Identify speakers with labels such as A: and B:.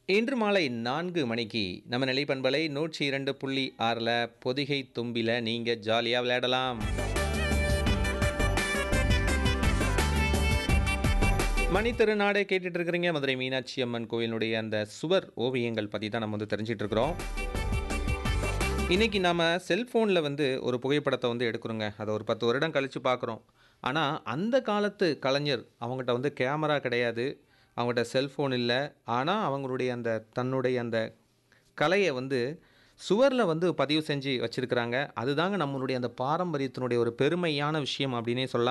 A: இன்று மாலை நான்கு மணிக்கு நம்ம நிலைப்பண்பலை நூற்றி இரண்டு புள்ளி ஆறில் பொதிகை தும்பில நீங்கள் ஜாலியாக விளையாடலாம் மணி திருநாடே கேட்டுட்டு இருக்கிறீங்க மதுரை மீனாட்சி அம்மன் கோயிலுடைய அந்த சுவர் ஓவியங்கள் பற்றி தான் நம்ம வந்து தெரிஞ்சிட்டு இருக்கிறோம் இன்றைக்கி நாம் செல்ஃபோனில் வந்து ஒரு புகைப்படத்தை வந்து எடுக்கிறோங்க அதை ஒரு பத்து வருடம் கழித்து பார்க்குறோம் ஆனால் அந்த காலத்து கலைஞர் அவங்ககிட்ட வந்து கேமரா கிடையாது அவங்ககிட்ட செல்ஃபோன் இல்லை ஆனால் அவங்களுடைய அந்த தன்னுடைய அந்த கலையை வந்து சுவரில் வந்து பதிவு செஞ்சு வச்சுருக்கிறாங்க அதுதாங்க நம்மளுடைய அந்த பாரம்பரியத்தினுடைய ஒரு பெருமையான விஷயம் அப்படின்னே சொல்லலாம்